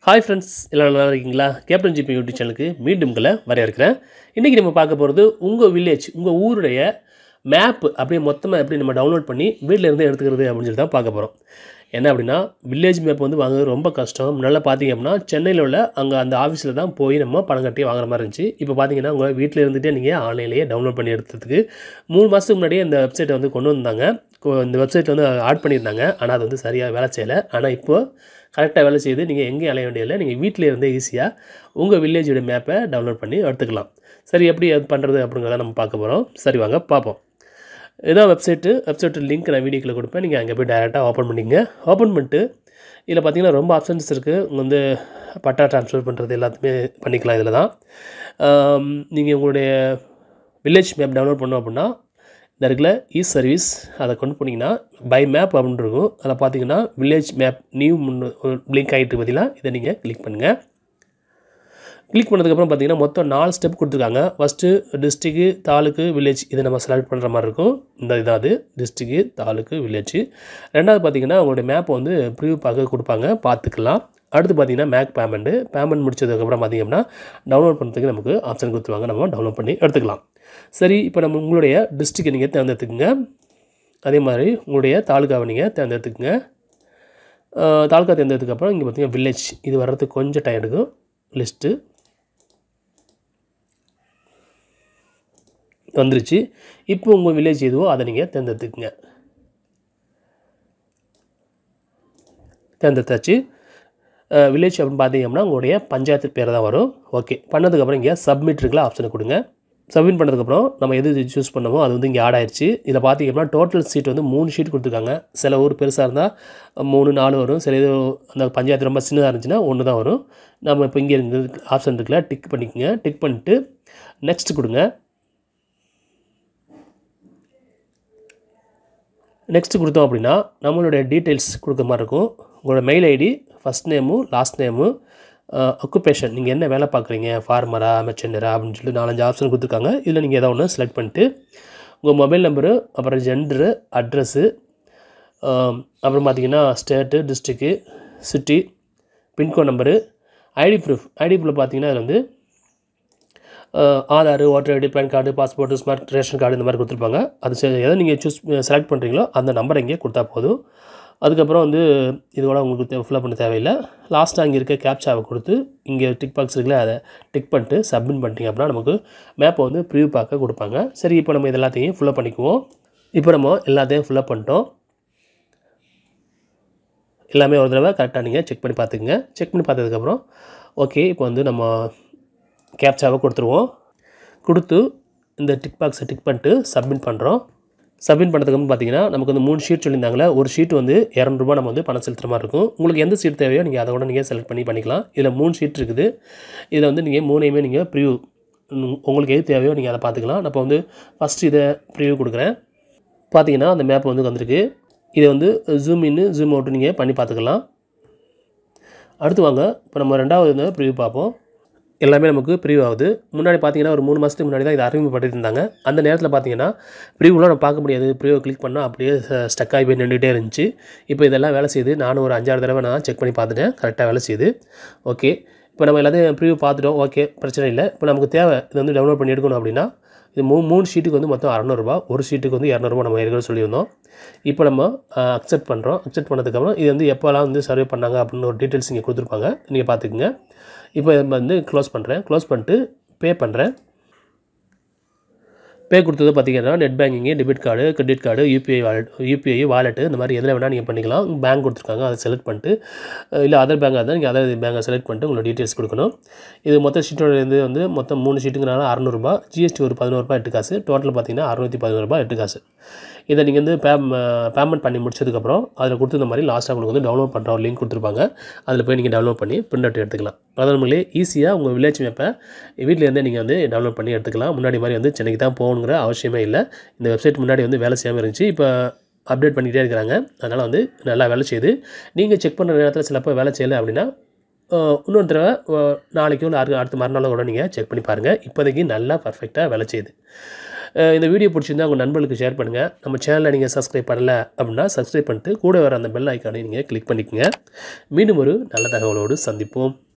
hi friends எல்லாம் நல்லா இருக்கீங்களா கேப்டன் ஜிபி யூடியூப் சேனலுக்கு மீண்டும் உங்களை வரையறுக்கிறேன் இன்றைக்கி நம்ம பார்க்க போகிறது உங்கள் வில்லேஜ் உங்கள் ஊருடைய மேப் அப்படியே மொத்தமாக எப்படி நம்ம டவுன்லோட் பண்ணி வீட்டில் இருந்து எடுத்துக்கிறது அப்படின்னு சொல்லி தான் பார்க்க போகிறோம் என்ன அப்படின்னா வில்லேஜ் மேப் வந்து வாங்குறது ரொம்ப கஷ்டம் முன்னால் பார்த்தீங்க அப்படின்னா சென்னையில் உள்ள அங்கே அந்த ஆஃபீஸில் தான் போய் நம்ம பணம் கட்டி வாங்குற மாதிரி இருந்துச்சு இப்போ பார்த்தீங்கன்னா உங்கள் வீட்டில் இருந்துகிட்டே நீங்கள் ஆன்லைன்லேயே டவுன்லோட் பண்ணி எடுத்ததுக்கு மூணு மாதத்துக்கு முன்னாடியே இந்த வெப்சைட்டை வந்து கொண்டு வந்தாங்க கொ- இந்த வெப்சைட் வந்து ஆட் பண்ணியிருந்தாங்க ஆனால் அது வந்து சரியாக வேலை செய்யலை ஆனால் இப்போது கரெக்டாக வேலை செய்யுது நீங்கள் எங்கேயும் அலைய வேண்டியதில்லை நீங்கள் வீட்டில் இருந்தே ஈஸியாக உங்கள் வில்லேஜோட மேப்பை டவுன்லோட் பண்ணி எடுத்துக்கலாம் சரி எப்படி அது பண்ணுறது அப்படிங்கிறத நம்ம பார்க்க போகிறோம் சரி வாங்க பார்ப்போம் இதான் வெப்சைட்டு வெப்சைட்டு லிங்க் நான் வீடியோக்கில் கொடுப்பேன் நீங்கள் அங்கே போய் டேரெக்டாக ஓப்பன் பண்ணிங்க ஓப்பன் பண்ணிட்டு இதில் பார்த்தீங்கன்னா ரொம்ப ஆப்ஷன்ஸ் இருக்குது உங்க வந்து பட்டா ட்ரான்ஸ்ஃபர் பண்ணுறது எல்லாத்தையுமே பண்ணிக்கலாம் இதில் தான் நீங்கள் உங்களுடைய வில்லேஜ் மேப் டவுன்லோட் பண்ணோம் அப்படின்னா இந்த இருக்குல்ல இ சர்வீஸ் அதை கொண்டு போனீங்கன்னா பை மேப் அப்படின்னு இருக்கும் அதில் பார்த்தீங்கன்னா வில்லேஜ் மேப் நியூ முன்னு லிங்க் ஆகிட்டு பதிலாக இதை நீங்கள் கிளிக் பண்ணுங்கள் கிளிக் பண்ணதுக்கப்புறம் பார்த்தீங்கன்னா மொத்தம் நாலு ஸ்டெப் கொடுத்துருக்காங்க ஃபஸ்ட்டு டிஸ்ட்ரிக்கு தாலுக்கு வில்லேஜ் இதை நம்ம செலக்ட் பண்ணுற மாதிரி இருக்கும் இந்த இதாவது டிஸ்ட்ரிக்கு தாலுக்கு வில்லேஜ் ரெண்டாவது பார்த்தீங்கன்னா உங்களுடைய மேப்பை வந்து ப்ரிவ்யூ பார்க்க கொடுப்பாங்க பார்த்துக்கலாம் அடுத்து பார்த்தீங்கன்னா மேக் பேமெண்ட்டு பேமெண்ட் முடிச்சதுக்கப்புறம் பார்த்தீங்கன்னா டவுன்லோட் பண்ணுறதுக்கு நமக்கு ஆப்ஷன் கொடுத்துருவாங்க நம்ம டவுன்லோட் பண்ணி எடுத்துக்கலாம் சரி இப்போ நம்ம உங்களுடைய டிஸ்ட்ரிக்டை நீங்கள் தேர்ந்தெடுத்துக்குங்க அதே மாதிரி உங்களுடைய தாலுக்காவை நீங்கள் தேர்ந்தெடுத்துக்குங்க அஹ், தாலுக்கா தேர்ந்தெடுத்ததுக்கப்புறம் இங்கே பார்த்தீங்கன்னா வில்லேஜ் இது வர்றதுக்கு கொஞ்சம் டைம் எடுக்கும் லிஸ்ட்டு வந்துருச்சு இப்போ உங்கள் வில்லேஜ் எதுவோ அதை நீங்கள் தேர்ந்தெடுத்துக்குங்க தேர்ந்தெடுத்தாச்சு வில்லேஜ் அப்படின்னு பார்த்தீங்கன்னா உங்களுடைய பஞ்சாயத்து பேர் தான் வரும் ஓகே பண்ணதுக்கப்புறம் இங்கே சப்மிட் இருக்குல்ல ஆப்ஷனை கொடுங்க சப்மிட் பண்ணதுக்கப்புறம் நம்ம எது சூஸ் பண்ணமோ அது வந்து இங்கே ஆட் ஆயிடுச்சு இதில் பார்த்தீங்கன்னா டோட்டல் சீட் வந்து மூணு ஷீட் கொடுத்துருக்காங்க சில ஊர் பெருசாக இருந்தால் மூணு நாலு வரும் சில இது அந்த பஞ்சாயத்து ரொம்ப சின்னதாக இருந்துச்சுன்னா ஒன்று தான் வரும் நம்ம இப்போ இங்கே இருந்து ஆப்ஷன் இருக்குல்ல டிக் பண்ணிக்கோங்க டிக் பண்ணிட்டு நெக்ஸ்ட் கொடுங்க நெக்ஸ்ட் கொடுத்தோம் அப்படின்னா நம்மளுடைய டீட்டெயில்ஸ் கொடுக்க மாதிரி இருக்கும் உங்களோட mail ID first name last name occupation நீங்கள் என்ன வேலை பார்க்குறீங்க ஃபார்மரா மெச்சண்டரா அப்படின்னு சொல்லி நாலஞ்சு ஆப்ஷன் கொடுத்துருக்காங்க இதில் நீங்கள் எதாவது ஒன்று செலக்ட் பண்ணிட்டு உங்கள் மொபைல் நம்பரு அப்புறம் ஜெண்டரு அட்ரஸ்ஸு அப்புறம் பார்த்தீங்கன்னா state district city pincode number ID proof ID proof பார்த்தீங்கன்னா அதில் வந்து அஹ், Aadhaar voter ID pan card passport smart ration card இந்த மாதிரி கொடுத்துருப்பாங்க அது சே- எதை நீங்கள் சூஸ் செலக்ட் பண்ணுறீங்களோ அந்த நம்பரை இங்கே கொடுத்தா போதும் அதுக்கப்புறம் வந்து இதோட உங்களுக்கு ஃபில்அப் பண்ண தேவையில்லை லாஸ்ட்டாக இங்கே இருக்க கேப்சாவை கொடுத்து இங்கே டிக் பாக்ஸ் இருக்குல்ல அதை டிக் பண்ணிட்டு சப்மிட் பண்ணிட்டீங்க அப்படின்னா நமக்கு மேப்பை வந்து ப்ரிவ்யூ பார்க்க கொடுப்பாங்க சரி இப்போ நம்ம இது எல்லாத்தையும் ஃபில்அப் பண்ணிக்குவோம் இப்போ நம்ம எல்லாத்தையும் ஃபில்அப் பண்ணிட்டோம் எல்லாமே ஒரு தடவை கரெக்டாக நீங்கள் செக் பண்ணி பார்த்துக்குங்க செக் பண்ணி பார்த்ததுக்கப்புறம் ஓகே இப்போ வந்து நம்ம கேப்சாவை கொடுத்துருவோம் கொடுத்து இந்த டிக் பாக்ஸை டிக் பண்ணிட்டு சப்மிட் பண்ணுறோம் சப்மிட் பண்ணதுக்கப்புறம் பார்த்தீங்கன்னா நமக்கு வந்து மூணு ஷீட் சொல்லியிருந்தாங்களே ஒரு ஷீட் வந்து இரநூறுபா நம்ம வந்து பணம் செலுத்துகிற மாதிரி இருக்கும் உங்களுக்கு எந்த ஷீட் தேவையோ நீங்கள் அதை கூட நீங்கள் செலக்ட் பண்ணி பண்ணிக்கலாம் இதில் மூணு ஷீட் இருக்குது இதில் வந்து நீங்கள் மூணையுமே நீங்கள் ப்ரிவ்யூ உங்களுக்கு எது தேவையோ நீங்கள் அதை பார்த்துக்கலாம் நான் இப்போ வந்து ஃபஸ்ட்டு இதை ப்ரிவ்யூ கொடுக்குறேன் பார்த்தீங்கன்னா அந்த மேப் வந்து வந்திருக்கு இதை வந்து ஜூம் இன்னு ஜூம் அவுட்டு நீங்கள் பண்ணி பார்த்துக்கலாம் அடுத்து வாங்க இப்போ நம்ம ரெண்டாவது வந்து ப்ரிவ்யூ பார்ப்போம் எல்லாமே நமக்கு ப்ரிவ்யூ ஆகுது முன்னாடி பார்த்தீங்கன்னா ஒரு மூணு மாதத்துக்கு முன்னாடி தான் இதை அறிமுகப்படுத்தியிருந்தாங்க அந்த நேரத்தில் பார்த்தீங்கன்னா ப்ரிவ்யூலாம் நம்ம பார்க்க முடியாது ப்ரிவ்யூ கிளிக் பண்ணால் அப்படியே ஸ்டக் ஆகி போய் நின்றுட்டே இருந்துச்சு இப்போ இதெல்லாம் வேலை செய்யுது நானும் ஒரு அஞ்சாறு தடவை நான் செக் பண்ணி பார்த்துட்டேன் கரெக்டாக வேலை செய்யுது ஓகே இப்போ நம்ம எல்லாத்தையும் ப்ரிவ்யூ பார்த்துட்டோம் ஓகே பிரச்சனை இல்லை இப்போ நமக்கு தேவை இது வந்து டவுன்லோட் பண்ணி எடுக்கணும் அப்படின்னா இது மூ மூணு ஷீட்டுக்கு வந்து மொத்தம் அறநூறுபா ஒரு ஷீட்டுக்கு வந்து இரநூறுபா நம்ம ஏற்கனவே சொல்லியிருந்தோம் இப்போ நம்ம அக்செப்ட் பண்ணுறோம் அக்செப்ட் பண்ணதுக்கப்புறம் இது வந்து எப்போல்லாம் வந்து சர்வே பண்ணாங்க அப்படின்னு ஒரு டீட்டெயில்ஸ் இங்கே கொடுத்துருப்பாங்க நீங்கள் பார்த்துக்குங்க இப்போ நம்ம வந்து க்ளோஸ் பண்ணுறேன் க்ளோஸ் பண்ணிட்டு பே பண்ணுறேன் பே கொடுத்தது பார்த்தீங்கன்னா net banking debit card credit card UPI wallet UPI wallet இந்த மாதிரி எதில் வேணால் நீங்கள் பண்ணிக்கலாம் பேங்க் கொடுத்துருக்காங்க அதை செலக்ட் பண்ணிட்டு அஹ் இல்லை அதர் பேங்காக இருந்தால் நீங்கள் அதர் பேங்கை செலக்ட் பண்ணிட்டு உங்களோட டீட்டெயில்ஸ் கொடுக்கணும் இது மொத்த ஷீட்டோட இது வந்து மொத்தம் மூணு ஷீட்டுங்கிறனால அறநூறுபா ஜிஎஸ்டி ஒரு பதினோருபா எட்டு காசு டோட்டல் பார்த்தீங்கன்னா அறுநூற்றி பதினோருபா எட்டு காசு இதை நீங்கள் வந்து பே பேமெண்ட் பண்ணி முடிச்சதுக்கப்புறம் அதில் கொடுத்துருந்த மாதிரி லாஸ்ட்டாக உங்களுக்கு வந்து டவுன்லோட் பண்ணுற ஒரு லிங்க் கொடுத்துருப்பாங்க அதில் போய் நீங்கள் டவுன்லோட் பண்ணி பிரிண்ட் அவுட் எடுத்துக்கலாம் அதாவது நம்மளே ஈஸியாக உங்கள் வில்லேஜ் மேப்பை வீட்டில் இருந்தே நீங்கள் வந்து டவுன்லோட் பண்ணி எடுத்துக்கலாம் முன்னாடி மாதிரி வந்து சென்னைக்கு தான் போகணுங்கிற அவசியமே இல்லை இந்த வெப்சைட் முன்னாடி வந்து வேலை செய்யாமல் இருந்துச்சு இப்போ அப்டேட் பண்ணிகிட்டே இருக்கிறாங்க அதனால் வந்து நல்லா வேலை செய்யுது நீங்கள் செக் பண்ணுற நேரத்தில் சிலப்போ வேலை செய்யலை அப்படின்னா அஹ், இன்னொரு தடவை அஹ், நாளைக்கோ இல்லை அடுத்த அடுத்த மறுநாளோ கூட நீங்கள் செக் பண்ணி பாருங்கள் இப்போதைக்கு நல்லா பர்ஃபெக்டாக வேலை செய்யுது அஹ் இந்த வீடியோ பிடிச்சிருந்தா உங்கள் நண்பர்களுக்கு ஷேர் பண்ணுங்கள் நம்ம சேனலை நீங்கள் சப்ஸ்கிரைப் பண்ணல அப்படின்னா சப்ஸ்கிரைப் பண்ணிட்டு கூட வர அந்த பெல் ஐக்கானை நீங்கள் கிளிக் பண்ணிக்கோங்க மீண்டும் ஒரு நல்ல தகவலோடு சந்திப்போம்